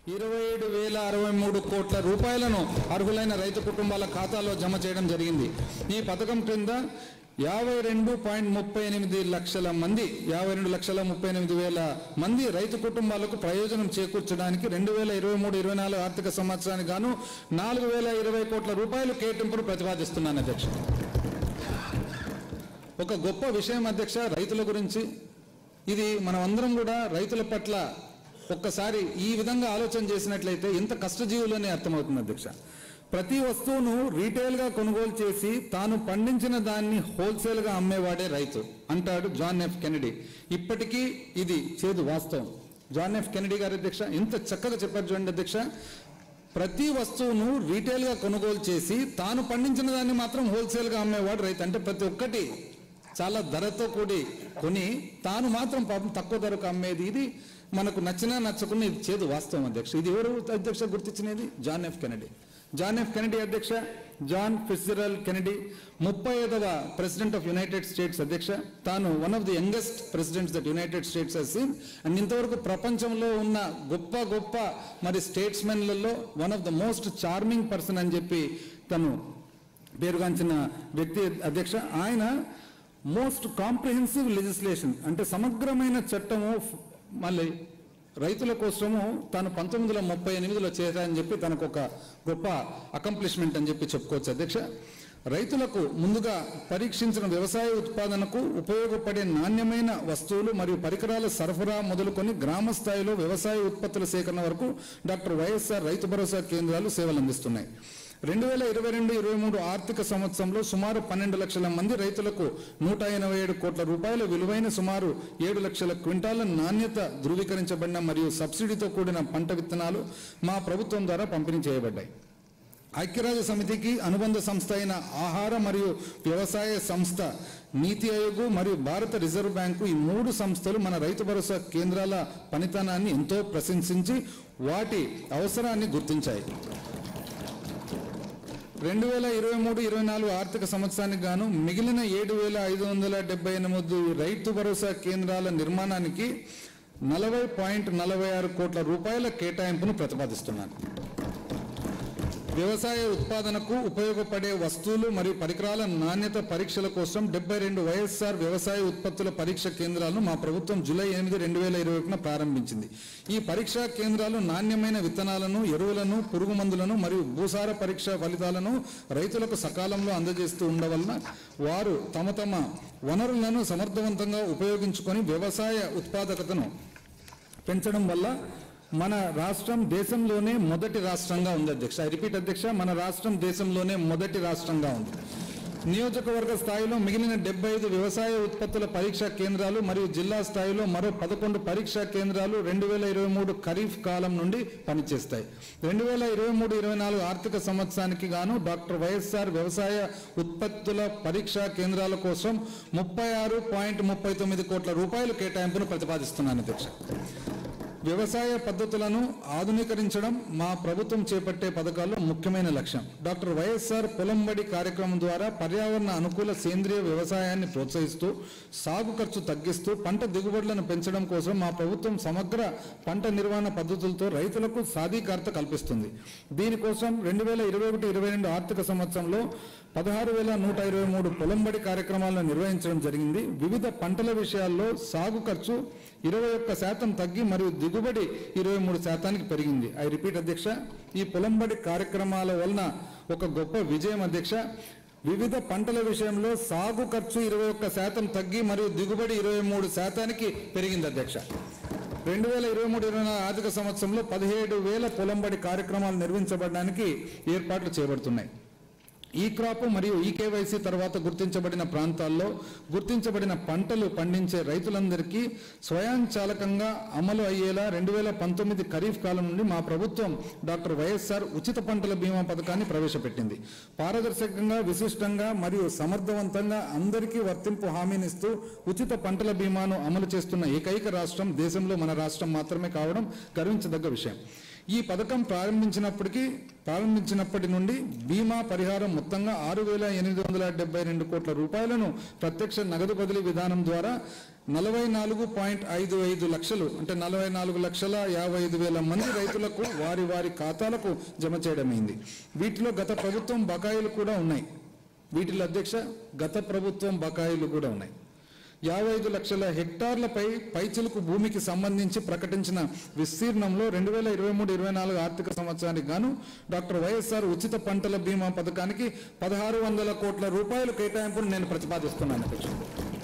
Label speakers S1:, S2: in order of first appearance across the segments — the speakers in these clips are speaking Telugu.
S1: ఇరవై ఏడు వేల అరవై మూడు కోట్ల రూపాయలను అర్హులైన రైతు కుటుంబాల ఖాతాలో జమ చేయడం జరిగింది ఈ పథకం క్రింద యాభై రెండు పాయింట్ ముప్పై ఎనిమిది లక్షల మంది యాభై రెండు లక్షల ముప్పై ఎనిమిది వేల మంది రైతు కుటుంబాలకు ప్రయోజనం చేకూర్చడానికి రెండు వేల ఇరవై మూడు ఇరవై నాలుగు ఆర్థిక సంవత్సరానికి గాను నాలుగు వేల ఇరవై కోట్ల రూపాయలు కేటాయింపును ప్రతిపాదిస్తున్నాను అధ్యక్ష ఒక గొప్ప విషయం అధ్యక్ష రైతుల గురించి ఇది మనం అందరం కూడా రైతుల పట్ల ఒక్కసారి ఈ విధంగా ఆలోచన చేసినట్లయితే ఎంత కష్టజీవులని అర్థమవుతుంది అధ్యక్ష ప్రతి వస్తువును రీటైల్గా కొనుగోలు చేసి తాను పండించిన దాన్ని హోల్సేల్గా అమ్మేవాడే రైతు అంటాడు జాన్ ఎఫ్ కెనడీ ఇప్పటికీ ఇది చేదు వాస్తవం జాన్ ఎఫ్ కెనడీ గారి అధ్యక్ష ఎంత చక్కగా చెప్పారు చూడండి అధ్యక్ష ప్రతి వస్తువును రీటైల్గా కొనుగోలు చేసి తాను పండించిన దాన్ని మాత్రం హోల్సేల్గా అమ్మేవాడు రైతు అంటే ప్రతి ఒక్కటి చాలా ధరతో కూడి కొని తాను మాత్రం పాపం తక్కువ ధరకు అమ్మేది ఇది మనకు నచ్చినా నచ్చకున్నా ఇది చేదు వాస్తవం అధ్యక్ష ఇది ఎవరు అధ్యక్ష గుర్తించినది John F Kennedy John F Kennedy అధ్యక్ష జాన్ ఫిజరల్ కెనడీ ముప్పై ఐదవ ప్రెసిడెంట్ ఆఫ్ యునైటెడ్ స్టేట్స్ అధ్యక్ష తాను one of the youngest presidents that United States has seen and ఇంతవరకు ప్రపంచంలో ఉన్న గొప్ప గొప్ప మరి స్టేట్స్మెన్లలో one of the most charming person అని చెప్పి తను పేరుగాంచిన వ్యక్తి అధ్యక్ష ఆయన మోస్ట్ కాంప్రిహెన్సివ్ లెజిస్లేషన్ అంటే సమగ్రమైన చట్టము ఫ్- మళ్ళీ రైతుల కోసము తాను పంతొమ్మిది వందల ముప్పై ఎనిమిదిలో చేశారని చెప్పి తనకు ఒక గొప్ప అకంప్లిష్మెంట్ అని చెప్పి చెప్పుకోవచ్చు అధ్యక్ష రైతులకు ముందుగా పరీక్షించిన వ్యవసాయ ఉత్పాదనకు ఉపయోగపడే నాణ్యమైన వస్తువులు మరియు పరికరాల సరఫరా మొదలుకొని గ్రామ స్థాయిలో వ్యవసాయ ఉత్పత్తుల సేకరణ వరకు డాక్టర్ వైఎస్ఆర్ రైతు భరోసా కేంద్రాలు సేవలు అందిస్తున్నాయి రెండు వేల ఇరవై రెండు ఇరవై మూడు ఆర్థిక సంవత్సరంలో సుమారు పన్నెండు లక్షల మంది రైతులకు నూట ఎనభై ఏడు కోట్ల రూపాయల విలువైన సుమారు ఏడు లక్షల క్వింటాల నాణ్యత ధృవీకరించబడిన మరియు సబ్సిడీతో కూడిన పంట విత్తనాలు మా ప్రభుత్వం ద్వారా పంపిణీ చేయబడ్డాయి ఐక్యరాజ్య సమితికి అనుబంధ సంస్థ అయిన ఆహార మరియు వ్యవసాయ సంస్థ నీతి ఆయోగ్ మరియు భారత రిజర్వ్ బ్యాంకు ఈ మూడు సంస్థలు మన రైతు భరోసా కేంద్రాల పనితనాన్ని ఎంతో ప్రశంసించి వాటి అవసరాన్ని గుర్తించాయి రెండు వేల ఇరవై మూడు ఇరవై నాలుగు ఆర్థిక సంవత్సరానికి గాను మిగిలిన ఏడు వేల ఐదు వందల డెబ్బై ఎనిమిది రైతు భరోసా కేంద్రాల నిర్మాణానికి నలభై పాయింట్ నలభై ఆరు కోట్ల రూపాయల కేటాయింపును ప్రతిపాదిస్తున్నాను వ్యవసాయ ఉత్పాదనకు ఉపయోగపడే వస్తువులు మరియు పరికరాల నాణ్యత పరీక్షల కోసం డెబ్బై రెండు వైఎస్ఆర్ వ్యవసాయ ఉత్పత్తుల పరీక్ష కేంద్రాలను మా ప్రభుత్వం జూలై ఎనిమిది రెండు వేల ఇరవై ఒకటిన ప్రారంభించింది ఈ పరీక్షా కేంద్రాలు నాణ్యమైన విత్తనాలను ఎరువులను పురుగు మందులను మరియు భూసార పరీక్ష ఫలితాలను రైతులకు సకాలంలో అందజేస్తూ ఉండవలన వారు తమ తమ వనరులను సమర్థవంతంగా ఉపయోగించుకొని వ్యవసాయ ఉత్పాదకతను పెంచడం వల్ల మన రాష్ట్రం దేశంలోనే మొదటి రాష్ట్రంగా ఉంది అధ్యక్ష ఐ రిపీట్ అధ్యక్ష మన రాష్ట్రం దేశంలోనే మొదటి రాష్ట్రంగా ఉంది నియోజకవర్గ స్థాయిలో మిగిలిన డెబ్బై ఐదు వ్యవసాయ ఉత్పత్తుల పరీక్షా కేంద్రాలు మరియు జిల్లా స్థాయిలో మరో పదకొండు పరీక్షా కేంద్రాలు రెండు వేల ఇరవై మూడు ఖరీఫ్ కాలం నుండి పనిచేస్తాయి రెండు వేల ఇరవై మూడు ఇరవై నాలుగు ఆర్థిక సంవత్సరానికి గాను డాక్టర్ వైఎస్ఆర్ వ్యవసాయ ఉత్పత్తుల పరీక్షా కేంద్రాల కోసం ముప్పై ఆరు పాయింట్ ముప్పై తొమ్మిది కోట్ల రూపాయలు కేటాయింపును ప్రతిపాదిస్తున్నాను అధ్యక్ష వ్యవసాయ పద్ధతులను ఆధునీకరించడం మా ప్రభుత్వం చేపట్టే పథకాల్లో ముఖ్యమైన లక్ష్యం డాక్టర్ వైఎస్ఆర్ పొలంబడి కార్యక్రమం ద్వారా పర్యావరణ అనుకూల సేంద్రియ వ్యవసాయాన్ని ప్రోత్సహిస్తూ సాగు ఖర్చు తగ్గిస్తూ పంట దిగుబడులను పెంచడం కోసం మా ప్రభుత్వం సమగ్ర పంట నిర్వహణ పద్ధతులతో రైతులకు సాధికారత కల్పిస్తుంది దీనికోసం రెండు వేల ఇరవై ఒకటి ఇరవై రెండు ఆర్థిక సంవత్సరంలో పదహారు వేల నూట ఇరవై మూడు పొలంబడి కార్యక్రమాలను నిర్వహించడం జరిగింది వివిధ పంటల విషయాల్లో సాగు ఖర్చు ఇరవై ఒక్క శాతం తగ్గి మరియు దిగుబడి ఇరవై మూడు శాతానికి పెరిగింది ఐ రిపీట్ అధ్యక్ష ఈ పొలంబడి కార్యక్రమాల వలన ఒక గొప్ప విజయం అధ్యక్ష వివిధ పంటల విషయంలో సాగు ఖర్చు ఇరవై ఒక్క శాతం తగ్గి మరియు దిగుబడి ఇరవై మూడు శాతానికి పెరిగింది అధ్యక్ష రెండు వేల ఇరవై మూడు ఇరవై నాలుగు ఆర్థిక సంవత్సరంలో పదిహేడు వేల పొలంబడి కార్యక్రమాలు నిర్వహించబడడానికి ఏర్పాట్లు చేయబడుతున్నాయి ఈ క్రాప్ మరియు ఈ కేవైసీ తర్వాత గుర్తించబడిన ప్రాంతాల్లో గుర్తించబడిన పంటలు పండించే రైతులందరికీ స్వయంచాలకంగా అమలు అయ్యేలా రెండు వేల పంతొమ్మిది ఖరీఫ్ కాలం నుండి మా ప్రభుత్వం డాక్టర్ వైఎస్ఆర్ ఉచిత పంటల బీమా పథకాన్ని ప్రవేశపెట్టింది పారదర్శకంగా విశిష్టంగా మరియు సమర్థవంతంగా అందరికీ వర్తింపు హామీనిస్తూ ఉచిత పంటల బీమాను అమలు చేస్తున్న ఏకైక రాష్ట్రం దేశంలో మన రాష్ట్రం మాత్రమే కావడం గర్వించదగ్గ విషయం ఈ పథకం ప్రారంభించినప్పటికీ ప్రారంభించినప్పటి నుండి బీమా పరిహారం మొత్తంగా ఆరు వేల ఎనిమిది వందల డెబ్బై రెండు కోట్ల రూపాయలను ప్రత్యక్ష నగదు బదిలీ విధానం ద్వారా నలభై నాలుగు పాయింట్ ఐదు ఐదు లక్షలు అంటే నలభై నాలుగు లక్షల యాభై ఐదు వేల మంది రైతులకు వారి వారి ఖాతాలకు జమ చేయడమైంది వీటిలో గత ప్రభుత్వం బకాయిలు కూడా ఉన్నాయి వీటిలో అధ్యక్ష గత ప్రభుత్వం బకాయిలు కూడా ఉన్నాయి యాభై ఐదు లక్షల హెక్టార్లపై పైచిలుకు భూమికి సంబంధించి ప్రకటించిన విస్తీర్ణంలో రెండు వేల ఇరవై మూడు ఇరవై నాలుగు ఆర్థిక సంవత్సరానికి గాను డాక్టర్ వైఎస్ఆర్ ఉచిత పంటల బీమా పథకానికి పదహారు వందల కోట్ల రూపాయల కేటాయింపును నేను ప్రతిపాదిస్తున్నాను అధ్యక్ష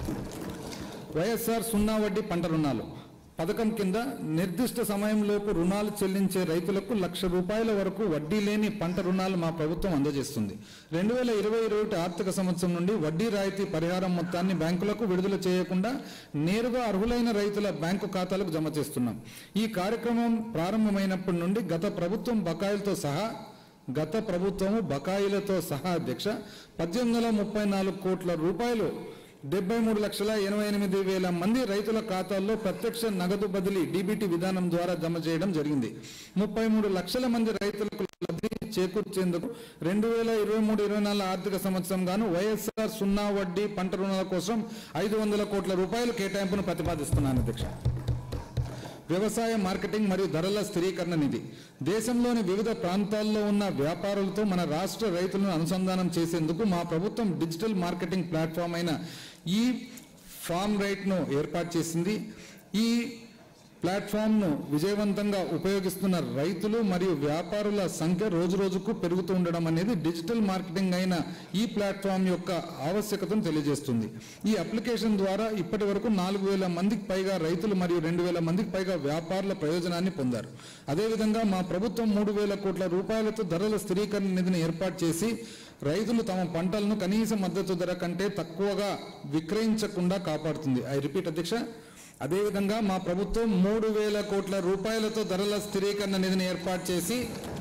S1: వైఎస్ఆర్ సున్నా వడ్డీ పంట రుణాలు పథకం కింద నిర్దిష్ట సమయంలోపు రుణాలు చెల్లించే రైతులకు లక్ష రూపాయల వరకు వడ్డీ లేని పంట రుణాలు మా ప్రభుత్వం అందజేస్తుంది రెండు వేల ఇరవై ఇరవై ఒకటి ఆర్థిక సంవత్సరం నుండి వడ్డీ రాయితీ పరిహారం మొత్తాన్ని బ్యాంకులకు విడుదల చేయకుండా నేరుగా అర్హులైన రైతుల బ్యాంకు ఖాతాలకు జమ చేస్తున్నాం ఈ కార్యక్రమం ప్రారంభమైనప్పటి నుండి గత ప్రభుత్వం బకాయిలతో సహా గత ప్రభుత్వము బకాయిలతో సహా అధ్యక్ష పద్దెనిమిది వందల ముప్పై నాలుగు కోట్ల రూపాయలు డెబ్బై మూడు లక్షల ఎనభై ఎనిమిది వేల మంది రైతుల ఖాతాల్లో ప్రత్యక్ష నగదు బదిలీ డీబీటీ విధానం ద్వారా జమ చేయడం జరిగింది ముప్పై మూడు లక్షల మంది రైతులకు లబ్ధి చేకూర్చేందుకు రెండు వేల ఇరవై మూడు ఇరవై నాలుగు ఆర్థిక సంవత్సరం గాను వైఎస్ఆర్ సున్నా వడ్డీ పంట రుణాల కోసం ఐదు వందల కోట్ల రూపాయలు కేటాయింపును ప్రతిపాదిస్తున్నాను అధ్యక్ష వ్యవసాయ మార్కెటింగ్ మరియు ధరల స్థిరీకరణ నిధి దేశంలోని వివిధ ప్రాంతాల్లో ఉన్న వ్యాపారులతో మన రాష్ట్ర రైతులను అనుసంధానం చేసేందుకు మా ప్రభుత్వం డిజిటల్ మార్కెటింగ్ ప్లాట్ఫామ్ అయిన ఈ ఫామ్ రైట్ను ఏర్పాటు చేసింది ఈ ప్లాట్ఫామ్ను విజయవంతంగా ఉపయోగిస్తున్న రైతులు మరియు వ్యాపారుల సంఖ్య రోజు రోజుకు పెరుగుతూ ఉండడం అనేది డిజిటల్ మార్కెటింగ్ అయిన ఈ ప్లాట్ఫామ్ యొక్క ఆవశ్యకతను తెలియజేస్తుంది ఈ అప్లికేషన్ ద్వారా ఇప్పటి వరకు నాలుగు వేల మందికి పైగా రైతులు మరియు రెండు వేల మందికి పైగా వ్యాపారుల ప్రయోజనాన్ని పొందారు అదేవిధంగా మా ప్రభుత్వం మూడు వేల కోట్ల రూపాయలతో ధరల స్థిరీకరణ నిధిని ఏర్పాటు చేసి రైతులు తమ పంటలను కనీస మద్దతు ధర కంటే తక్కువగా విక్రయించకుండా కాపాడుతుంది ఐ రిపీట్ అధ్యక్ష అదేవిధంగా మా ప్రభుత్వం మూడు వేల కోట్ల రూపాయలతో ధరల స్థిరీకరణ నిధిని ఏర్పాటు చేసి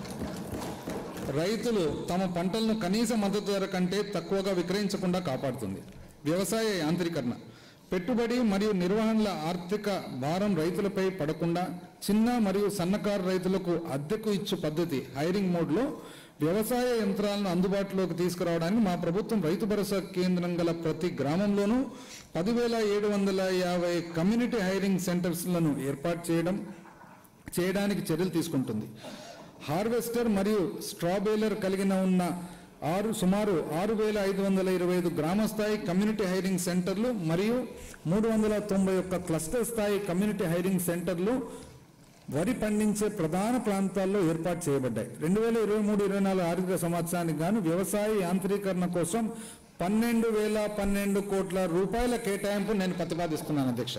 S1: రైతులు తమ పంటలను కనీస మద్దతు ధర కంటే తక్కువగా విక్రయించకుండా కాపాడుతుంది వ్యవసాయ యాంత్రీకరణ పెట్టుబడి మరియు నిర్వహణల ఆర్థిక భారం రైతులపై పడకుండా చిన్న మరియు సన్నకారు రైతులకు అద్దెకు ఇచ్చు పద్ధతి హైరింగ్ మోడ్లో వ్యవసాయ యంత్రాలను అందుబాటులోకి తీసుకురావడానికి మా ప్రభుత్వం రైతు భరోసా కేంద్రం గల ప్రతి గ్రామంలోనూ పదివేల ఏడు వందల యాభై కమ్యూనిటీ హైరింగ్ సెంటర్స్లను ఏర్పాటు చేయడం చేయడానికి చర్యలు తీసుకుంటుంది హార్వెస్టర్ మరియు స్ట్రాబేలర్ కలిగిన ఉన్న ఆరు సుమారు ఆరు వేల ఐదు వందల ఇరవై ఐదు గ్రామ స్థాయి కమ్యూనిటీ హైరింగ్ సెంటర్లు మరియు మూడు వందల తొంభై ఒక్క క్లస్టర్ స్థాయి కమ్యూనిటీ హైరింగ్ సెంటర్లు వరి పండించే ప్రధాన ప్రాంతాల్లో ఏర్పాటు చేయబడ్డాయి రెండు వేల ఇరవై మూడు ఇరవై నాలుగు ఆర్థిక సంవత్సరానికి గాను వ్యవసాయ యాంత్రీకరణ కోసం పన్నెండు వేల పన్నెండు కోట్ల రూపాయల కేటాయింపు నేను ప్రతిపాదిస్తున్నాను అధ్యక్ష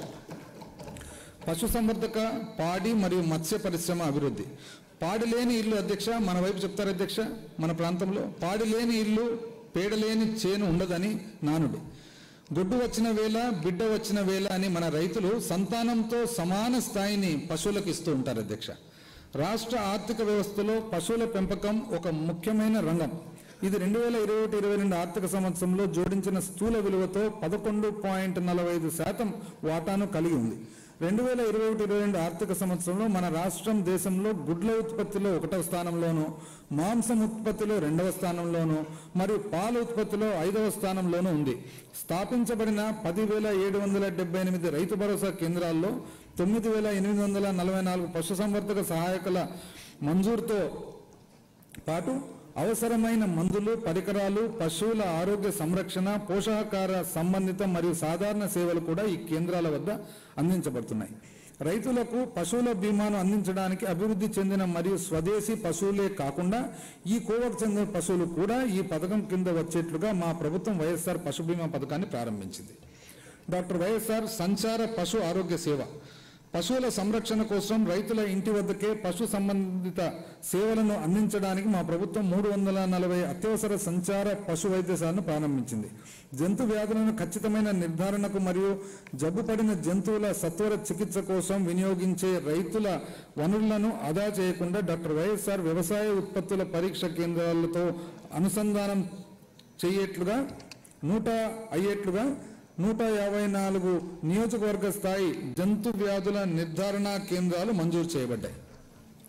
S1: పశుసంవర్ధక పాడి మరియు మత్స్య పరిశ్రమ అభివృద్ధి పాడి లేని ఇల్లు అధ్యక్ష మన వైపు చెప్తారు అధ్యక్ష మన ప్రాంతంలో పాడి లేని ఇల్లు పేడలేని చేను ఉండదని నానుడు గొడ్డు వచ్చిన వేళ బిడ్డ వచ్చిన వేళ అని మన రైతులు సంతానంతో సమాన స్థాయిని పశువులకు ఇస్తూ ఉంటారు అధ్యక్ష రాష్ట్ర ఆర్థిక వ్యవస్థలో పశువుల పెంపకం ఒక ముఖ్యమైన రంగం ఇది రెండు వేల ఇరవై ఒకటి ఇరవై రెండు ఆర్థిక సంవత్సరంలో జోడించిన స్థూల విలువతో పదకొండు పాయింట్ నలభై ఐదు శాతం వాటాను కలిగి ఉంది రెండు వేల ఇరవై ఒకటి ఇరవై రెండు ఆర్థిక సంవత్సరంలో మన రాష్ట్రం దేశంలో గుడ్ల ఉత్పత్తిలో ఒకటవ స్థానంలోను మాంసం ఉత్పత్తిలో రెండవ స్థానంలోను మరియు పాల ఉత్పత్తిలో ఐదవ స్థానంలోనూ ఉంది స్థాపించబడిన పదివేల ఏడు వందల డెబ్బై ఎనిమిది రైతు భరోసా కేంద్రాల్లో తొమ్మిది వేల ఎనిమిది వందల నలభై నాలుగు పశుసంవర్ధక సహాయకుల మంజూరుతో పాటు అవసరమైన మందులు పరికరాలు పశువుల ఆరోగ్య సంరక్షణ పోషకాహార సంబంధిత మరియు సాధారణ సేవలు కూడా ఈ కేంద్రాల వద్ద అందించబడుతున్నాయి రైతులకు పశువుల బీమాను అందించడానికి అభివృద్ధి చెందిన మరియు స్వదేశీ పశువులే కాకుండా ఈ కోవకు చెందిన పశువులు కూడా ఈ పథకం కింద వచ్చేట్లుగా మా ప్రభుత్వం వైఎస్ఆర్ పశు బీమా పథకాన్ని ప్రారంభించింది డాక్టర్ వైఎస్ఆర్ సంచార పశు ఆరోగ్య సేవ పశువుల సంరక్షణ కోసం రైతుల ఇంటి వద్దకే పశు సంబంధిత సేవలను అందించడానికి మా ప్రభుత్వం మూడు వందల నలభై అత్యవసర సంచార పశు వైద్యశాలను ప్రారంభించింది జంతు వ్యాధులను ఖచ్చితమైన నిర్ధారణకు మరియు జబ్బుపడిన జంతువుల సత్వర చికిత్స కోసం వినియోగించే రైతుల వనరులను ఆదా చేయకుండా డాక్టర్ వైఎస్ఆర్ వ్యవసాయ ఉత్పత్తుల పరీక్ష కేంద్రాలతో అనుసంధానం చేయట్లుగా నూట అయ్యేట్లుగా నూట యాభై నాలుగు నియోజకవర్గ స్థాయి జంతు వ్యాధుల నిర్ధారణ కేంద్రాలు మంజూరు చేయబడ్డాయి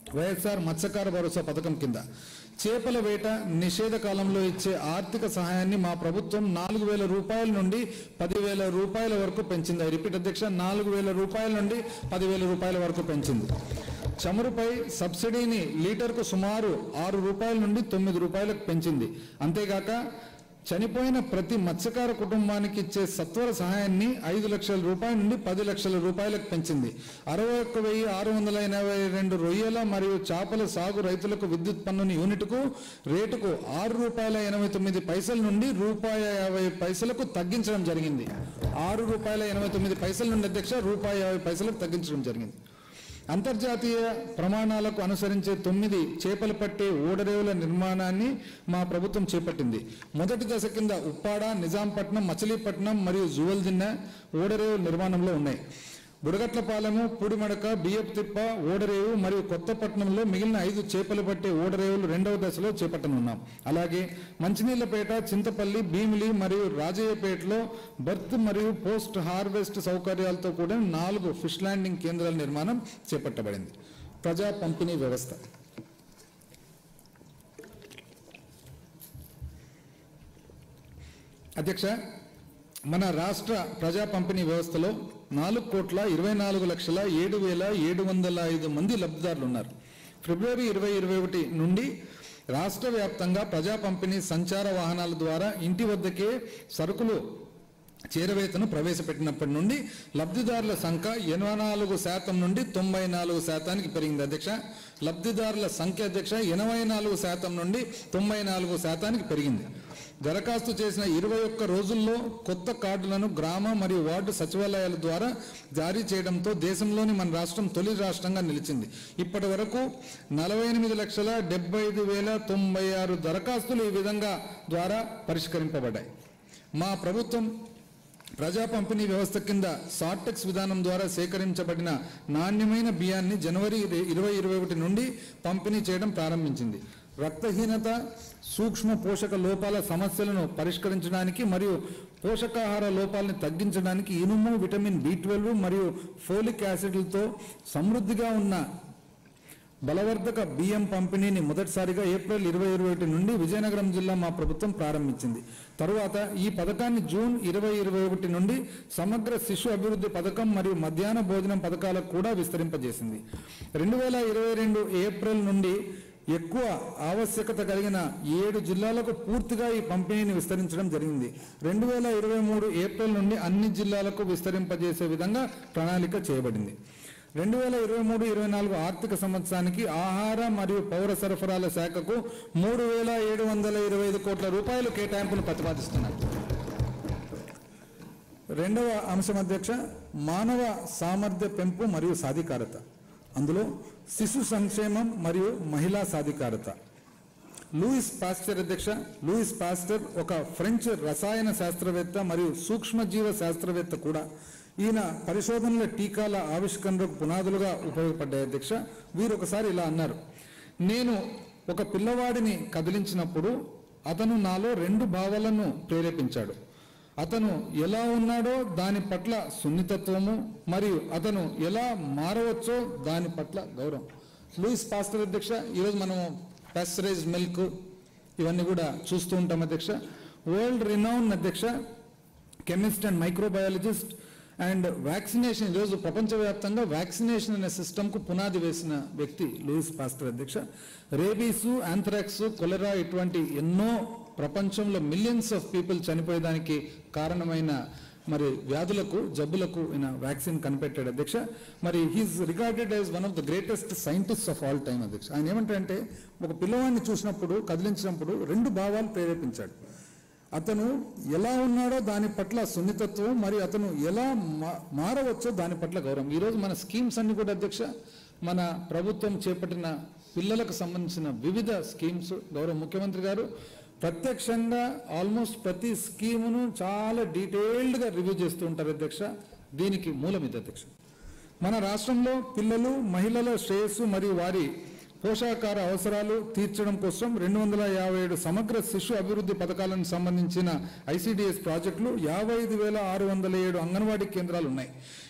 S1: వైఎస్ఆర్ మత్స్యకార భరోసా పథకం కింద చేపల వేట నిషేధ కాలంలో ఇచ్చే ఆర్థిక సహాయాన్ని మా ప్రభుత్వం నాలుగు వేల రూపాయల నుండి పదివేల రూపాయల వరకు పెంచింది ఐ రిపీట్ అధ్యక్ష నాలుగు వేల రూపాయల నుండి పదివేల రూపాయల వరకు పెంచింది చమురుపై సబ్సిడీని లీటర్కు సుమారు ఆరు రూపాయల నుండి తొమ్మిది రూపాయలకు పెంచింది అంతేగాక చనిపోయిన ప్రతి మత్స్యకార కుటుంబానికి ఇచ్చే సత్వర సహాయాన్ని ఐదు లక్షల రూపాయల నుండి పది లక్షల రూపాయలకు పెంచింది అరవై ఒక్క వెయ్యి ఆరు వందల ఎనభై రెండు రొయ్యల మరియు చేపల సాగు రైతులకు విద్యుత్ పన్నుని యూనిట్కు రేటుకు ఆరు రూపాయల ఎనభై తొమ్మిది పైసల నుండి రూపాయి యాభై పైసలకు తగ్గించడం జరిగింది ఆరు రూపాయల ఎనభై తొమ్మిది పైసల నుండి అధ్యక్ష రూపాయి యాభై పైసలకు తగ్గించడం జరిగింది అంతర్జాతీయ ప్రమాణాలకు అనుసరించే తొమ్మిది చేపలు పట్టే ఓడరేవుల నిర్మాణాన్ని మా ప్రభుత్వం చేపట్టింది మొదటి దశ కింద ఉప్పాడ నిజాంపట్నం మచిలీపట్నం మరియు జువల్జిన్న ఓడరేవు నిర్మాణంలో ఉన్నాయి బుడగట్లపాలెము పూడిమడక బియ్యపు తిప్ప ఓడరేవు మరియు కొత్తపట్నంలో మిగిలిన ఐదు చేపలు పట్టే ఓడరేవులు రెండవ దశలో చేపట్టనున్నాం అలాగే మంచినీళ్లపేట చింతపల్లి భీమిలి మరియు రాజయ్యపేటలో బర్త్ మరియు పోస్ట్ హార్వెస్ట్ సౌకర్యాలతో కూడిన నాలుగు ఫిష్ ల్యాండింగ్ కేంద్రాల నిర్మాణం చేపట్టబడింది ప్రజా పంపిణీ వ్యవస్థ అధ్యక్ష మన రాష్ట్ర ప్రజా పంపిణీ వ్యవస్థలో నాలుగు కోట్ల ఇరవై నాలుగు లక్షల ఏడు వేల ఏడు వందల ఐదు మంది లబ్ధిదారులు ఉన్నారు ఫిబ్రవరి ఇరవై ఇరవై ఒకటి నుండి రాష్ట్ర వ్యాప్తంగా ప్రజా పంపిణీ సంచార వాహనాల ద్వారా ఇంటి వద్దకే సరుకులు చేరవేతను ప్రవేశపెట్టినప్పటి నుండి లబ్ధిదారుల సంఖ్య ఎనభై నాలుగు శాతం నుండి తొంభై నాలుగు శాతానికి పెరిగింది అధ్యక్ష లబ్ధిదారుల సంఖ్య అధ్యక్ష ఎనభై నాలుగు శాతం నుండి తొంభై నాలుగు శాతానికి పెరిగింది దరఖాస్తు చేసిన ఇరవై ఒక్క రోజుల్లో కొత్త కార్డులను గ్రామ మరియు వార్డు సచివాలయాల ద్వారా జారీ చేయడంతో దేశంలోని మన రాష్ట్రం తొలి రాష్ట్రంగా నిలిచింది ఇప్పటి వరకు నలభై ఎనిమిది లక్షల డెబ్బై ఐదు వేల తొంభై ఆరు దరఖాస్తులు ఈ విధంగా ద్వారా పరిష్కరింపబడ్డాయి మా ప్రభుత్వం ప్రజా పంపిణీ వ్యవస్థ కింద సార్టెక్స్ విధానం ద్వారా సేకరించబడిన నాణ్యమైన బియ్యాన్ని జనవరి ఇరవై ఇరవై ఒకటి నుండి పంపిణీ చేయడం ప్రారంభించింది రక్తహీనత సూక్ష్మ పోషక లోపాల సమస్యలను పరిష్కరించడానికి మరియు పోషకాహార లోపాలను తగ్గించడానికి ఇనుము విటమిన్ బి ట్వెల్వ్ మరియు ఫోలిక్ యాసిడ్లతో సమృద్ధిగా ఉన్న బలవర్ధక బియ్యం పంపిణీని మొదటిసారిగా ఏప్రిల్ ఇరవై ఇరవై ఒకటి నుండి విజయనగరం జిల్లా మా ప్రభుత్వం ప్రారంభించింది తరువాత ఈ పథకాన్ని జూన్ ఇరవై ఇరవై ఒకటి నుండి సమగ్ర శిశు అభివృద్ధి పథకం మరియు మధ్యాహ్న భోజనం పథకాలకు కూడా విస్తరింపజేసింది రెండు వేల ఇరవై రెండు ఏప్రిల్ నుండి ఎక్కువ ఆవశ్యకత కలిగిన ఏడు జిల్లాలకు పూర్తిగా ఈ పంపిణీని విస్తరించడం జరిగింది రెండు వేల ఇరవై మూడు ఏప్రిల్ నుండి అన్ని జిల్లాలకు విస్తరింపజేసే విధంగా ప్రణాళిక చేయబడింది రెండు వేల ఇరవై మూడు ఇరవై నాలుగు ఆర్థిక సంవత్సరానికి ఆహార మరియు పౌర సరఫరాల శాఖకు మూడు వేల ఏడు వందల ఇరవై ఐదు కోట్ల రూపాయలు కేటాయింపును ప్రతిపాదిస్తున్నారు రెండవ అంశం అధ్యక్ష మానవ సామర్థ్య పెంపు మరియు సాధికారత అందులో శిశు సంక్షేమం మరియు మహిళా సాధికారత లూయిస్ పాస్టర్ అధ్యక్ష లూయిస్ పాస్టర్ ఒక ఫ్రెంచ్ రసాయన శాస్త్రవేత్త మరియు సూక్ష్మజీవ శాస్త్రవేత్త కూడా ఈయన పరిశోధనల టీకాల ఆవిష్కరణకు పునాదులుగా ఉపయోగపడ్డాయి అధ్యక్ష వీరు ఒకసారి ఇలా అన్నారు నేను ఒక పిల్లవాడిని కదిలించినప్పుడు అతను నాలో రెండు భావాలను ప్రేరేపించాడు అతను ఎలా ఉన్నాడో దాని పట్ల సున్నితత్వము మరియు అతను ఎలా మారవచ్చో దాని పట్ల గౌరవం లూయిస్ పాస్టర్ అధ్యక్ష ఈరోజు మనం పాస్టరైజ్ మిల్క్ ఇవన్నీ కూడా చూస్తూ ఉంటాం అధ్యక్ష వరల్డ్ రినౌన్ అధ్యక్ష chemist and microbiologist and vaccination ఈరోజు ప్రపంచవ్యాప్తంగా వ్యాక్సినేషన్ అనే సిస్టమ్కు పునాది వేసిన వ్యక్తి లూయిస్ పాస్టర్ అధ్యక్ష రేబీసు ఆంథ్రాక్స్ కొలెరా ఇటువంటి ఎన్నో ప్రపంచంలో మిలియన్స్ ఆఫ్ పీపుల్ చనిపోయేదానికి కారణమైన మరి వ్యాధులకు జబ్బులకు ఈయన వ్యాక్సిన్ కనిపెట్టాడు అధ్యక్ష మరి he's regarded as one of the greatest scientist of all time అధ్యక్ష ఆయన ఏమంటారంటే ఒక పిల్లవాడిని చూసినప్పుడు కదిలించినప్పుడు రెండు భావాలు ప్రేరేపించాడు అతను ఎలా ఉన్నాడో దాని పట్ల సున్నితత్వం మరియు అతను ఎలా మా- మారవచ్చో దాని పట్ల గౌరవం ఈరోజు మన స్కీమ్స్ అన్ని కూడా అధ్యక్ష మన ప్రభుత్వం చేపట్టిన పిల్లలకు సంబంధించిన వివిధ స్కీమ్స్ గౌరవ ముఖ్యమంత్రి గారు ప్రత్యక్షంగా ఆల్మోస్ట్ ప్రతి స్కీమును చాలా డీటెయిల్డ్గా రివ్యూ చేస్తూ ఉంటారు అధ్యక్ష దీనికి మూలం ఇది అధ్యక్ష మన రాష్ట్రంలో పిల్లలు మహిళల శ్రేయస్సు మరియు వారి పోషకాహార అవసరాలు తీర్చడం కోసం రెండు వందల యాభై ఏడు సమగ్ర శిశు అభివృద్ధి పథకాలకు సంబంధించిన ఐసిడిఎస్ ప్రాజెక్టులు యాభై ఐదు వేల ఆరు వందల ఏడు అంగన్వాడీ కేంద్రాలు ఉన్నాయి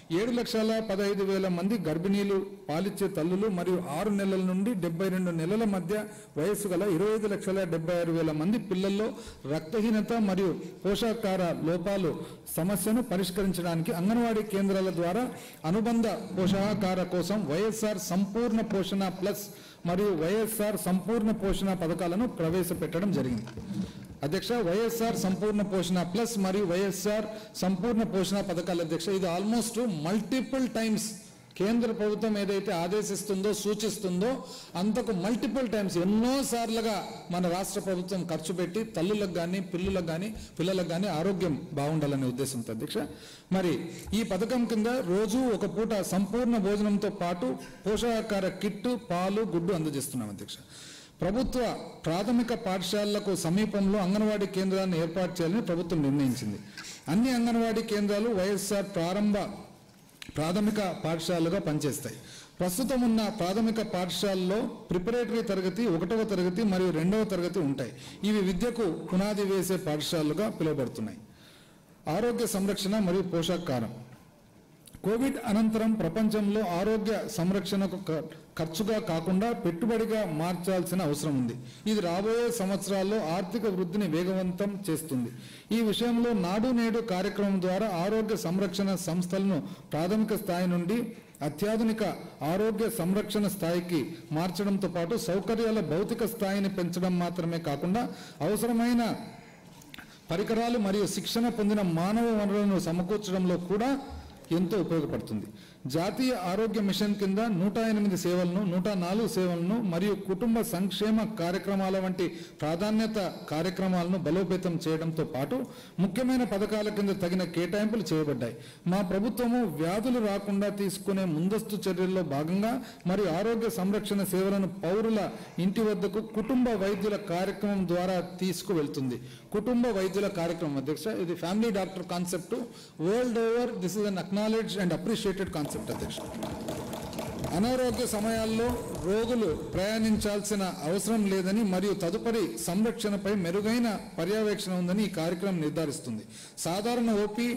S1: ఏడు లక్షల పదహైదు వేల మంది గర్భిణీలు పాలిచ్చే తల్లులు మరియు ఆరు నెలల నుండి డెబ్బై రెండు నెలల మధ్య వయస్సు గల ఇరవై ఐదు లక్షల డెబ్బై ఆరు వేల మంది పిల్లల్లో రక్తహీనత మరియు పోషకాహార లోపాలు సమస్యను పరిష్కరించడానికి అంగన్వాడీ కేంద్రాల ద్వారా అనుబంధ పోషకాహార కోసం వైఎస్ఆర్ సంపూర్ణ పోషణ ప్లస్ మరియు వైఎస్ఆర్ సంపూర్ణ పోషణ పథకాలను ప్రవేశపెట్టడం జరిగింది అధ్యక్ష వైఎస్ఆర్ సంపూర్ణ పోషణ ప్లస్ మరియు వైఎస్ఆర్ సంపూర్ణ పోషణ పథకాల అధ్యక్ష ఇది ఆల్మోస్ట్ మల్టిపుల్ టైమ్స్ కేంద్ర ప్రభుత్వం ఏదైతే ఆదేశిస్తుందో సూచిస్తుందో అంతకు మల్టిపుల్ టైమ్స్ ఎన్నో సార్లుగా మన రాష్ట్ర ప్రభుత్వం ఖర్చు పెట్టి తల్లులకు కానీ పిల్లులకు కానీ పిల్లలకు కానీ ఆరోగ్యం బాగుండాలనే ఉద్దేశంతో అధ్యక్ష మరి ఈ పథకం కింద రోజు ఒక పూట సంపూర్ణ భోజనంతో పాటు పోషకాహార కిట్టు పాలు గుడ్డు అందజేస్తున్నాం అధ్యక్ష ప్రభుత్వ ప్రాథమిక పాఠశాలలకు సమీపంలో అంగన్వాడీ కేంద్రాలను ఏర్పాటు చేయాలని ప్రభుత్వం నిర్ణయించింది అన్ని అంగన్వాడీ కేంద్రాలు వైఎస్ఆర్ ప్రారంభ ప్రాథమిక పాఠశాలగా పనిచేస్తాయి ప్రస్తుతం ఉన్న ప్రాథమిక పాఠశాలలో ప్రిపరేటరీ తరగతి ఒకటవ తరగతి మరియు రెండవ తరగతి ఉంటాయి ఇవి విద్యకు పునాది వేసే పాఠశాలలుగా పిలువబడుతున్నాయి ఆరోగ్య సంరక్షణ మరియు పోషకాహారం కోవిడ్ అనంతరం ప్రపంచంలో ఆరోగ్య సంరక్షణకు ఖ- ఖర్చుగా కాకుండా పెట్టుబడిగా మార్చాల్సిన అవసరం ఉంది ఇది రాబోయే సంవత్సరాల్లో ఆర్థిక వృద్ధిని వేగవంతం చేస్తుంది ఈ విషయంలో నాడు నేడు కార్యక్రమం ద్వారా ఆరోగ్య సంరక్షణ సంస్థలను ప్రాథమిక స్థాయి నుండి అత్యాధునిక ఆరోగ్య సంరక్షణ స్థాయికి మార్చడంతో పాటు సౌకర్యాల భౌతిక స్థాయిని పెంచడం మాత్రమే కాకుండా అవసరమైన పరికరాలు మరియు శిక్షణ పొందిన మానవ వనరులను సమకూర్చడంలో కూడా ఎంతో ఉపయోగపడుతుంది జాతీయ ఆరోగ్య మిషన్ కింద నూట ఎనిమిది సేవలను నూట నాలుగు సేవలను మరియు కుటుంబ సంక్షేమ కార్యక్రమాల వంటి ప్రాధాన్యత కార్యక్రమాలను బలోపేతం చేయడంతో పాటు ముఖ్యమైన పథకాల కింద తగిన కేటాయింపులు చేయబడ్డాయి మా ప్రభుత్వము వ్యాధులు రాకుండా తీసుకునే ముందస్తు చర్యల్లో భాగంగా మరియు ఆరోగ్య సంరక్షణ సేవలను పౌరుల ఇంటి వద్దకు కుటుంబ వైద్యుల కార్యక్రమం ద్వారా తీసుకువెళ్తుంది కుటుంబ వైద్యుల కార్యక్రమం అధ్యక్ష ఇది family doctor concept world over this is un acknowledge and appreciated concept అధ్యక్ష అనారోగ్య సమయాల్లో రోగులు ప్రయాణించాల్సిన అవసరం లేదని మరియు తదుపరి సంరక్షణపై మెరుగైన పర్యవేక్షణ ఉందని ఈ కార్యక్రమం నిర్ధారిస్తుంది సాధారణ ఓపీ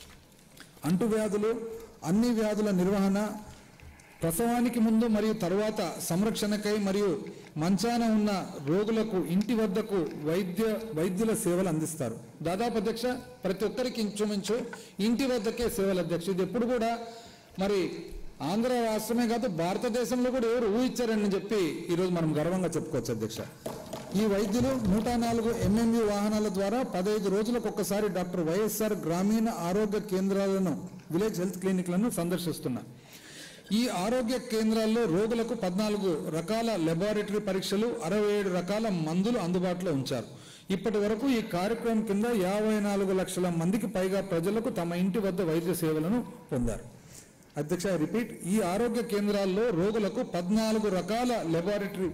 S1: అంటువ్యాధులు అన్ని వ్యాధుల నిర్వహణ ప్రసవానికి ముందు మరియు తరువాత సంరక్షణకై మరియు మంచాన ఉన్న రోగులకు ఇంటి వద్దకు వైద్య వైద్యుల సేవలు అందిస్తారు దాదాపు అధ్యక్ష ప్రతి ఒక్కరికి ఇంచుమించు ఇంటి వద్దకే సేవలు అధ్యక్ష ఇది ఎప్పుడు కూడా మరి ఆంధ్ర రాష్ట్రమే కాదు భారతదేశంలో కూడా ఎవరు ఊహించారని చెప్పి ఈరోజు మనం గర్వంగా చెప్పుకోవచ్చు అధ్యక్ష ఈ వైద్యులు నూట నాలుగు ఎంఎంయు వాహనాల ద్వారా పదహైదు రోజులకు ఒక్కసారి డాక్టర్ వైఎస్ఆర్ గ్రామీణ ఆరోగ్య కేంద్రాలను విలేజ్ హెల్త్ క్లినిక్లను సందర్శిస్తున్నారు ఈ ఆరోగ్య కేంద్రాల్లో రోగులకు పద్నాలుగు రకాల లెబారెటరీ పరీక్షలు అరవై ఏడు రకాల మందులు అందుబాటులో ఉంచారు ఇప్పటి వరకు ఈ కార్యక్రమం కింద యాభై నాలుగు లక్షల మందికి పైగా ప్రజలకు తమ ఇంటి వద్ద వైద్య సేవలను పొందారు అధ్యక్ష రిపీట్ ఈ ఆరోగ్య కేంద్రాల్లో రోగులకు పద్నాలుగు రకాల లెబారెటరీ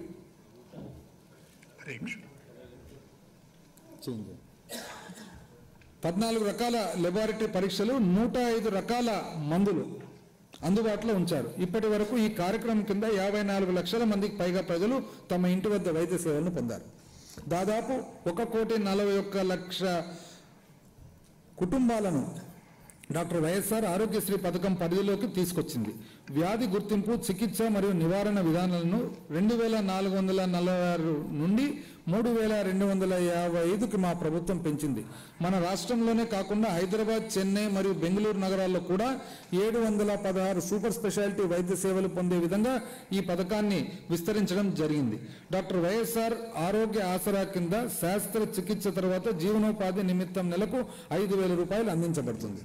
S1: చేంజ్ పద్నాలుగు రకాల లెబారెటరీ పరీక్షలు నూట ఐదు రకాల మందులు అందుబాటులో ఉంచారు ఇప్పటి వరకు ఈ కార్యక్రమం కింద యాభై నాలుగు లక్షల మందికి పైగా ప్రజలు తమ ఇంటి వద్ద వైద్య సేవలను పొందారు దాదాపు ఒక కోటి నలభై ఒక్క లక్ష కుటుంబాలను డాక్టర్ వైఎస్ఆర్ ఆరోగ్యశ్రీ పథకం పరిధిలోకి తీసుకొచ్చింది వ్యాధి గుర్తింపు చికిత్స మరియు నివారణ విధానాలను రెండు వేల నాలుగు వందల నలభై ఆరు నుండి మూడు వేల రెండు వందల యాభై ఐదుకి మా ప్రభుత్వం పెంచింది మన రాష్ట్రంలోనే కాకుండా హైదరాబాద్ చెన్నై మరియు బెంగళూరు నగరాల్లో కూడా ఏడు వందల పదహారు సూపర్ స్పెషాలిటీ వైద్య సేవలు పొందే విధంగా ఈ పథకాన్ని విస్తరించడం జరిగింది డాక్టర్ వైఎస్ఆర్ ఆరోగ్య ఆసరా కింద శాస్త్ర చికిత్స తర్వాత జీవనోపాధి నిమిత్తం నెలకు ఐదు వేల రూపాయలు అందించబడుతుంది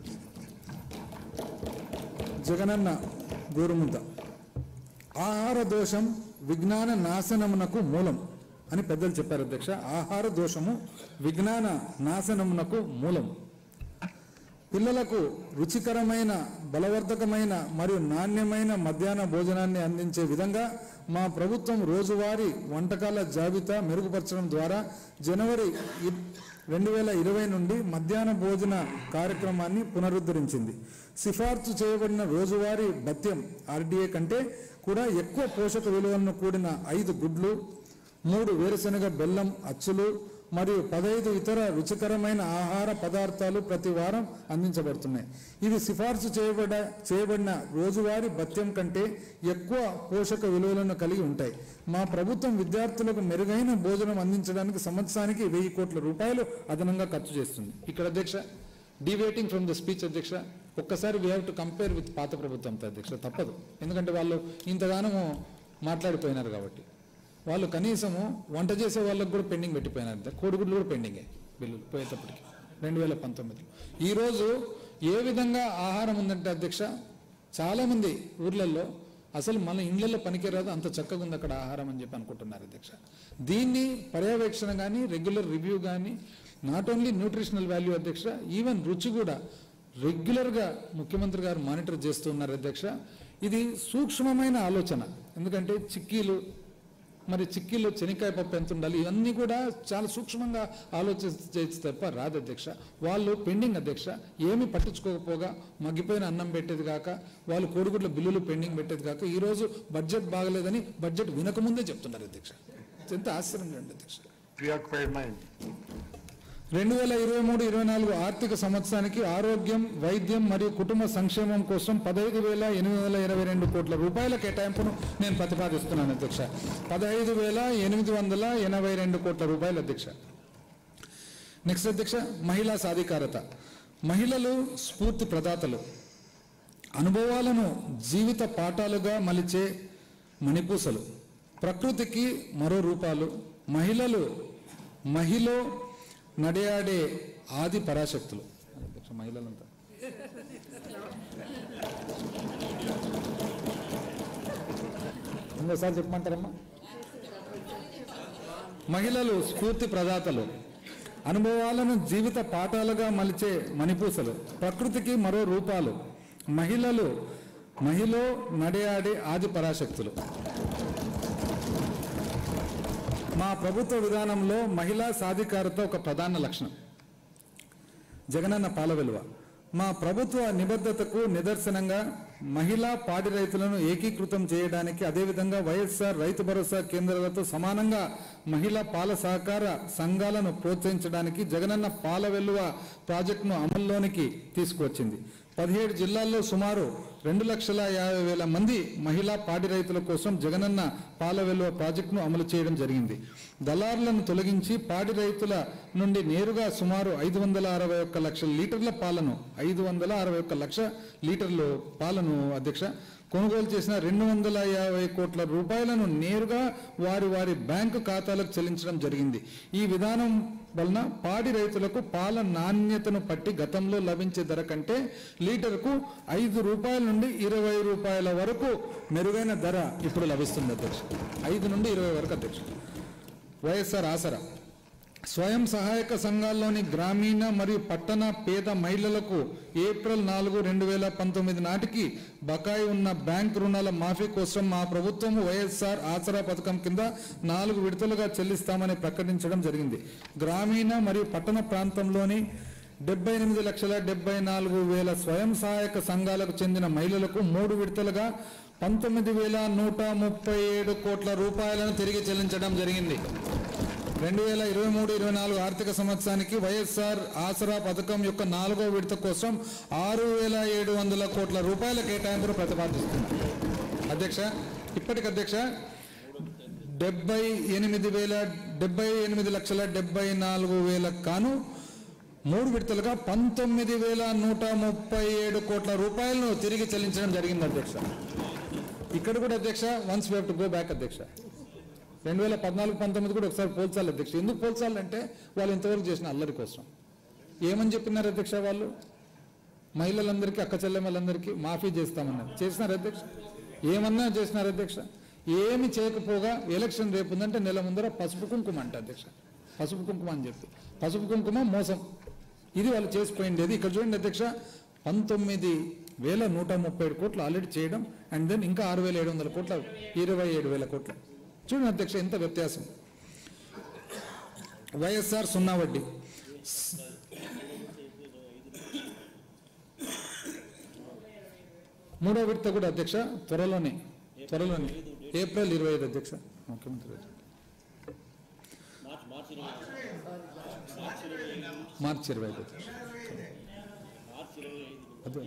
S1: జగనన్న గోరుముద్ద ఆహార దోషం విజ్ఞాన నాశనమునకు మూలం అని పెద్దలు చెప్పారు అధ్యక్ష ఆహార దోషము విజ్ఞాన నాశనమునకు మూలం పిల్లలకు రుచికరమైన బలవర్ధకమైన మరియు నాణ్యమైన మధ్యాహ్న భోజనాన్ని అందించే విధంగా మా ప్రభుత్వం రోజువారీ వంటకాల జాబితా మెరుగుపరచడం ద్వారా జనవరి రెండు వేల ఇరవై నుండి మధ్యాహ్న భోజన కార్యక్రమాన్ని పునరుద్ధరించింది సిఫార్సు చేయబడిన రోజువారీ భత్యం ఆర్డీఏ కంటే కూడా ఎక్కువ పోషక విలువలను కూడిన ఐదు గుడ్లు మూడు వేరుశనగ బెల్లం అచ్చులు మరియు పదహైదు ఇతర రుచికరమైన ఆహార పదార్థాలు ప్రతి వారం అందించబడుతున్నాయి ఇవి సిఫార్సు చేయబడ చేయబడిన రోజువారీ భత్యం కంటే ఎక్కువ పోషక విలువలను కలిగి ఉంటాయి మా ప్రభుత్వం విద్యార్థులకు మెరుగైన భోజనం అందించడానికి సంవత్సరానికి వెయ్యి కోట్ల రూపాయలు అదనంగా ఖర్చు చేస్తుంది ఇక్కడ అధ్యక్ష డివేటింగ్ ఫ్రమ్ ద స్పీచ్ అధ్యక్ష ఒక్కసారి we have to compare with పాత ప్రభుత్వంతో అధ్యక్ష తప్పదు ఎందుకంటే వాళ్ళు ఇంతగానము మాట్లాడిపోయినారు కాబట్టి వాళ్ళు కనీసము వంట చేసే వాళ్ళకు కూడా పెండింగ్ పెట్టిపోయినారు అధ్యక్ష. కోడిగుడ్లు కూడా పెండింగే బిల్లులు పోయేటప్పటికి రెండు వేల పంతొమ్మిదిలో ఈరోజు ఏ విధంగా ఆహారం ఉందంటే అధ్యక్ష చాలామంది ఊర్లలో అసలు మన ఇండ్లలో పనికిరాదు అంత చక్కగా ఉంది అక్కడ ఆహారం అని చెప్పి అనుకుంటున్నారు అధ్యక్ష దీన్ని పర్యవేక్షణ కానీ రెగ్యులర్ రివ్యూ కానీ నాట్ ఓన్లీ న్యూట్రిషనల్ వాల్యూ అధ్యక్ష ఈవెన్ రుచి కూడా రెగ్యులర్గా ముఖ్యమంత్రి గారు మానిటర్ చేస్తున్నారు అధ్యక్ష ఇది సూక్ష్మమైన ఆలోచన ఎందుకంటే చిక్కీలు మరి చిక్కీలో చెనిక్కాయ పప్పు ఎంత ఉండాలి ఇవన్నీ కూడా చాలా సూక్ష్మంగా ఆలోచించే తప్ప రాదు అధ్యక్ష వాళ్ళు పెండింగ్ అధ్యక్ష ఏమి పట్టించుకోకపోగా మగ్గిపోయిన అన్నం పెట్టేది కాక వాళ్ళు కోడిగుడ్ల బిల్లులు పెండింగ్ పెట్టేది కాక ఈరోజు బడ్జెట్ బాగలేదని బడ్జెట్ వినకముందే చెప్తున్నారు అధ్యక్ష ఎంత ఆశ్చర్యంగా ఉంది అధ్యక్ష
S2: preoccupied mind.
S1: రెండు వేల ఇరవై మూడు ఇరవై నాలుగు ఆర్థిక సంవత్సరానికి ఆరోగ్యం వైద్యం మరియు కుటుంబ సంక్షేమం కోసం పదహైదు వేల ఎనిమిది వందల ఇరవై రెండు కోట్ల రూపాయల కేటాయింపును నేను ప్రతిపాదిస్తున్నాను అధ్యక్ష పదహైదు వేల ఎనిమిది వందల ఎనభై రెండు కోట్ల రూపాయలు అధ్యక్ష నెక్స్ట్ అధ్యక్ష మహిళా సాధికారత మహిళలు స్ఫూర్తి ప్రదాతలు అనుభవాలను జీవిత పాఠాలుగా మలిచే మణిపూసలు ప్రకృతికి మరో రూపాలు మహిళలు మహిళ నడియాడే ఆది పరాశక్తులు అధ్యక్ష మహిళలంతా ఇంకోసారి చెప్పమంటారమ్మా మహిళలు స్ఫూర్తి ప్రదాతలు అనుభవాలను జీవిత పాఠాలుగా మలిచే మణిపూసలు ప్రకృతికి మరో రూపాలు మహిళలు మహిళ నడియాడే ఆది పరాశక్తులు మా ప్రభుత్వ విధానంలో మహిళా సాధికారత ఒక ప్రధాన లక్షణం జగనన్న పాల విలువ మా ప్రభుత్వ నిబద్ధతకు నిదర్శనంగా మహిళా పాడి రైతులను ఏకీకృతం చేయడానికి అదేవిధంగా వైఎస్ఆర్ రైతు భరోసా కేంద్రాలతో సమానంగా మహిళా పాల సహకార సంఘాలను ప్రోత్సహించడానికి జగనన్న పాల వెల్లువ ప్రాజెక్టును అమల్లోనికి తీసుకువచ్చింది పదిహేడు జిల్లాల్లో సుమారు రెండు లక్షల యాభై వేల మంది మహిళా పాడి రైతుల కోసం జగనన్న పాల వెలువ ప్రాజెక్టును అమలు చేయడం జరిగింది దళారులను తొలగించి పాడి రైతుల నుండి నేరుగా సుమారు ఐదు వందల అరవై ఒక్క లక్షల లీటర్ల పాలను ఐదు వందల అరవై ఒక్క లక్ష లీటర్లు పాలను అధ్యక్ష కొనుగోలు చేసిన రెండు వందల యాభై కోట్ల రూపాయలను నేరుగా వారి వారి బ్యాంకు ఖాతాలకు చెల్లించడం జరిగింది ఈ విధానం వలన పాడి రైతులకు పాల నాణ్యతను పట్టి గతంలో లభించే ధర కంటే లీటర్కు ఐదు రూపాయల నుండి ఇరవై రూపాయల వరకు మెరుగైన ధర ఇప్పుడు లభిస్తుంది అధ్యక్ష ఐదు నుండి ఇరవై వరకు అధ్యక్ష వైఎస్ఆర్ ఆసరా స్వయం సహాయక సంఘాల్లోని గ్రామీణ మరియు పట్టణ పేద మహిళలకు ఏప్రిల్ నాలుగు రెండు వేల పంతొమ్మిది నాటికి బకాయి ఉన్న బ్యాంక్ రుణాల మాఫీ కోసం మా ప్రభుత్వం వైఎస్ఆర్ ఆసరా పథకం కింద నాలుగు విడతలుగా చెల్లిస్తామని ప్రకటించడం జరిగింది గ్రామీణ మరియు పట్టణ ప్రాంతంలోని డెబ్బై ఎనిమిది లక్షల డెబ్బై నాలుగు వేల స్వయం సహాయక సంఘాలకు చెందిన మహిళలకు మూడు విడతలుగా పంతొమ్మిది వేల నూట ముప్పై ఏడు కోట్ల రూపాయలను తిరిగి చెల్లించడం జరిగింది రెండు వేల ఇరవై మూడు ఇరవై నాలుగు ఆర్థిక సంవత్సరానికి వైఎస్ఆర్ ఆసరా పథకం యొక్క నాలుగో విడత కోసం ఆరు వేల ఏడు వందల కోట్ల రూపాయల కేటాయింపును ప్రతిపాదిస్తుంది అధ్యక్ష ఇప్పటికి అధ్యక్ష డెబ్బై ఎనిమిది వేల డెబ్బై ఎనిమిది లక్షల డెబ్బై నాలుగు వేల కాను మూడు విడతలుగా పంతొమ్మిది వేల నూట ముప్పై ఏడు కోట్ల రూపాయలను తిరిగి చెల్లించడం జరిగింది అధ్యక్ష ఇక్కడ కూడా అధ్యక్ష once we to go back అధ్యక్ష రెండు వేల పద్నాలుగు పంతొమ్మిది కూడా ఒకసారి పోల్చాలి అధ్యక్ష ఎందుకు పోల్చాలంటే వాళ్ళు ఇంతవరకు చేసిన అల్లరి కోసం ఏమని చెప్పినారు అధ్యక్ష వాళ్ళు మహిళలందరికీ అక్క చెల్లెమ్మలందరికీ మాఫీ చేస్తామన్నారు చేసినారు అధ్యక్ష ఏమన్నా చేసినారు అధ్యక్ష ఏమి చేయకపోగా ఎలక్షన్ రేపు ఉందంటే నెల ముందర పసుపు కుంకుమ అంట అధ్యక్ష పసుపు కుంకుమ అని చెప్పి పసుపు కుంకుమ మోసం ఇది వాళ్ళు చేసిపోయిండేది ఇక్కడ చూడండి అధ్యక్ష పంతొమ్మిది వేల నూట ముప్పై ఏడు కోట్లు ఆల్రెడీ చేయడం అండ్ దెన్ ఇంకా ఆరు వేల ఏడు వందల కోట్ల ఇరవై ఏడు వేల కోట్లు చూడండి అధ్యక్ష ఎంత వ్యత్యాసం వైఎస్ఆర్ సున్నా వడ్డీ మూడో విడత కూడా అధ్యక్ష త్వరలోనే త్వరలోనే ఏప్రిల్ ఇరవై ఐదు అధ్యక్ష ముఖ్యమంత్రి గారు.
S3: మార్చ్ మార్చ్
S1: మార్చి ఇరవై ఐదు అదే.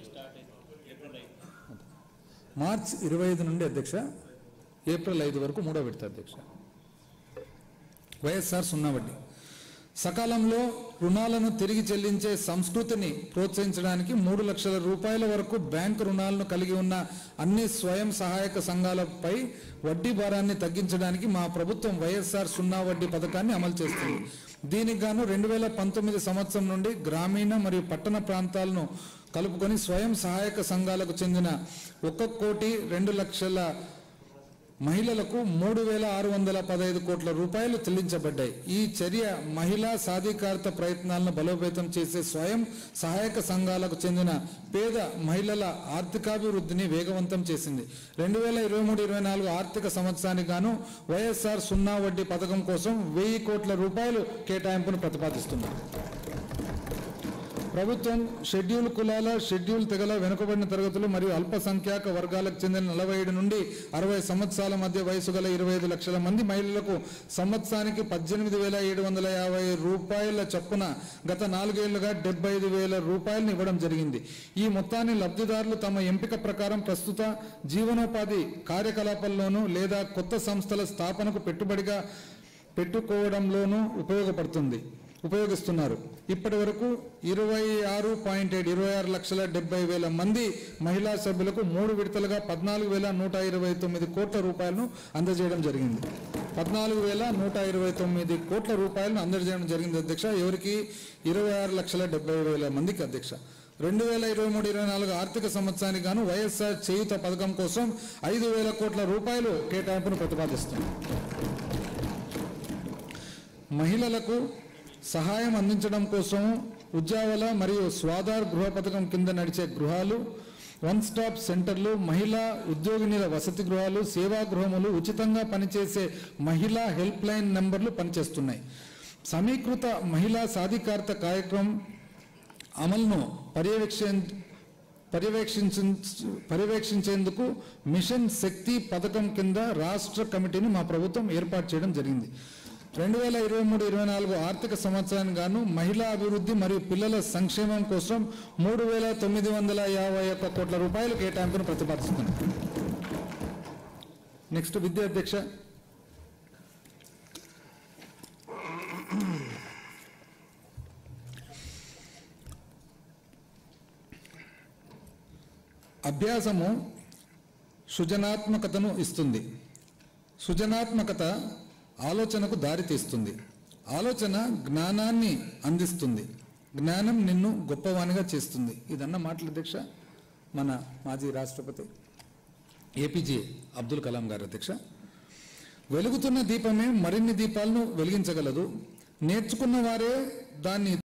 S1: మార్చ్ ఇరవై ఐదు నుండి అధ్యక్ష ఏప్రిల్ ఐదు వరకు మూడో విడత అధ్యక్ష వైఎస్ఆర్ సున్నా వడ్డీ సకాలంలో రుణాలను తిరిగి చెల్లించే సంస్కృతిని ప్రోత్సహించడానికి మూడు లక్షల రూపాయల వరకు బ్యాంకు రుణాలను కలిగి ఉన్న అన్ని స్వయం సహాయక సంఘాలపై వడ్డీ భారాన్ని తగ్గించడానికి మా ప్రభుత్వం వైఎస్ఆర్ సున్నా వడ్డీ పథకాన్ని అమలు చేస్తుంది దీనికి గాను రెండు వేల పంతొమ్మిది సంవత్సరం నుండి గ్రామీణ మరియు పట్టణ ప్రాంతాలను కలుపుకొని స్వయం సహాయక సంఘాలకు చెందిన ఒక కోటి రెండు లక్షల మహిళలకు మూడు వేల ఆరు వందల పదహైదు కోట్ల రూపాయలు చెల్లించబడ్డాయి ఈ చర్య మహిళా సాధికారత ప్రయత్నాలను బలోపేతం చేసే స్వయం సహాయక సంఘాలకు చెందిన పేద మహిళల ఆర్థికాభివృద్ధిని వేగవంతం చేసింది రెండు వేల ఇరవై మూడు ఇరవై నాలుగు ఆర్థిక సంవత్సరానికి గాను వైఎస్ఆర్ సున్నా వడ్డీ పథకం కోసం వెయ్యి కోట్ల రూపాయలు కేటాయింపును ప్రతిపాదిస్తుంది ప్రభుత్వం షెడ్యూల్ కులాల షెడ్యూల్ తెగల వెనుకబడిన తరగతులు మరియు అల్పసంఖ్యాక వర్గాలకు చెందిన నలభై ఏడు నుండి అరవై సంవత్సరాల మధ్య వయసు గల ఇరవై ఐదు లక్షల మంది మహిళలకు సంవత్సరానికి పద్దెనిమిది వేల ఏడు వందల యాభై రూపాయల చొప్పున గత నాలుగేళ్లుగా డెబ్బై ఐదు వేల రూపాయలను ఇవ్వడం జరిగింది ఈ మొత్తాన్ని లబ్ధిదారులు తమ ఎంపిక ప్రకారం ప్రస్తుత జీవనోపాధి కార్యకలాపాల్లోనూ లేదా కొత్త సంస్థల స్థాపనకు పెట్టుబడిగా పెట్టుకోవడంలోనూ ఉపయోగపడుతుంది ఉపయోగిస్తున్నారు ఇప్పటి వరకు ఇరవై ఆరు పాయింట్ ఏడు ఇరవై ఆరు లక్షల డెబ్బై వేల మంది మహిళా సభ్యులకు మూడు విడతలుగా పద్నాలుగు వేల నూట ఇరవై తొమ్మిది కోట్ల రూపాయలను అందజేయడం జరిగింది పద్నాలుగు వేల నూట ఇరవై తొమ్మిది కోట్ల రూపాయలను అందజేయడం జరిగింది అధ్యక్ష ఎవరికి ఇరవై ఆరు లక్షల డెబ్బై వేల మందికి అధ్యక్ష రెండు వేల ఇరవై మూడు ఇరవై నాలుగు ఆర్థిక సంవత్సరానికి గాను వైఎస్ఆర్ చేయుత పథకం కోసం ఐదు వేల కోట్ల రూపాయలు కేటాయింపును ప్రతిపాదిస్తుంది మహిళలకు సహాయం అందించడం కోసం ఉద్యావల మరియు స్వాధార్ గృహ పథకం కింద నడిచే గృహాలు వన్ స్టాప్ సెంటర్లు మహిళా ఉద్యోగినిల వసతి గృహాలు సేవా గృహములు ఉచితంగా పనిచేసే మహిళా హెల్ప్ లైన్ నంబర్లు పనిచేస్తున్నాయి సమీకృత మహిళా సాధికారత కార్యక్రమం అమలును పర్యవేక్ష పర్యవేక్షించ పర్యవేక్షించేందుకు మిషన్ శక్తి పథకం కింద రాష్ట్ర కమిటీని మా ప్రభుత్వం ఏర్పాటు చేయడం జరిగింది రెండు వేల ఇరవై మూడు ఇరవై నాలుగు ఆర్థిక సంవత్సరానికి గాను మహిళా అభివృద్ధి మరియు పిల్లల సంక్షేమం కోసం మూడు వేల తొమ్మిది వందల యాభై ఒక్క కోట్ల రూపాయలు కేటాయింపును ప్రతిపాదిస్తుంది నెక్స్ట్ విద్యా అధ్యక్ష అభ్యాసము సృజనాత్మకతను ఇస్తుంది సృజనాత్మకత ఆలోచనకు దారి తీస్తుంది ఆలోచన జ్ఞానాన్ని అందిస్తుంది జ్ఞానం నిన్ను గొప్పవానిగా చేస్తుంది ఇదన్న మాటలు అధ్యక్ష మన మాజీ రాష్ట్రపతి ఏపీజే అబ్దుల్ కలాం గారు అధ్యక్ష వెలుగుతున్న దీపమే మరిన్ని దీపాలను వెలిగించగలదు నేర్చుకున్న వారే దాన్ని